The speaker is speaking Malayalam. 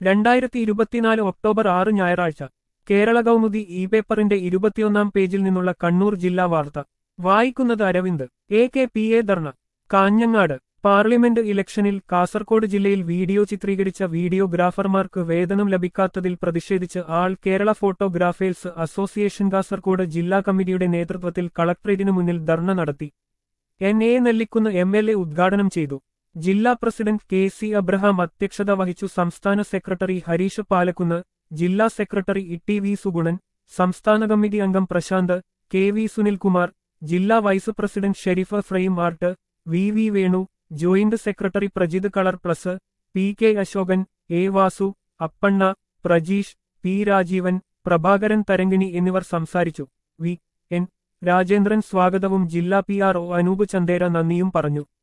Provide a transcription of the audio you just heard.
രണ്ടായിരത്തി ഇരുപത്തിനാല് ഒക്ടോബർ ആറ് ഞായറാഴ്ച കേരള കൗമുദി ഇ പേപ്പറിന്റെ ഇരുപത്തിയൊന്നാം പേജിൽ നിന്നുള്ള കണ്ണൂർ ജില്ലാ വാർത്ത വായിക്കുന്നത് Aravind A K P A dharna Kanhangad parliament ഇലക്ഷനിൽ കാസർകോട് ജില്ലയിൽ വീഡിയോ ചിത്രീകരിച്ച വീഡിയോഗ്രാഫർമാർക്ക് വേതനം ലഭിക്കാത്തതിൽ പ്രതിഷേധിച്ച് all Kerala photographers association Kasaragod ജില്ലാ കമ്മിറ്റിയുടെ നേതൃത്വത്തിൽ കളക്ടറേറ്റിനു മുന്നിൽ ധർണ നടത്തി N A Nellikunnu M L A ഉദ്ഘാടനം ചെയ്തു ജില്ലാ പ്രസിഡന്റ് കെ സി അബ്രഹാം അധ്യക്ഷത വഹിച്ചു സംസ്ഥാന സെക്രട്ടറി ഹരീഷ് പാലക്കുന്ന് ജില്ലാ സെക്രട്ടറി ഇ വി സുഗുണൻ സംസ്ഥാന കമ്മിറ്റി അംഗം പ്രശാന്ത് കെ വി സുനിൽകുമാർ ജില്ലാ vice president Shareef frame art V V Venu joint secretary Prajith colour plus P K Asokan A Vasu Appanna Prajeesh P Rajeevan Prabhakaran Tharangini എന്നിവർ സംസാരിച്ചു വി എൻ രാജേന്ദ്രൻ സ്വാഗതവും ജില്ലാ P R O Anoop Chandera നന്ദിയും പറഞ്ഞു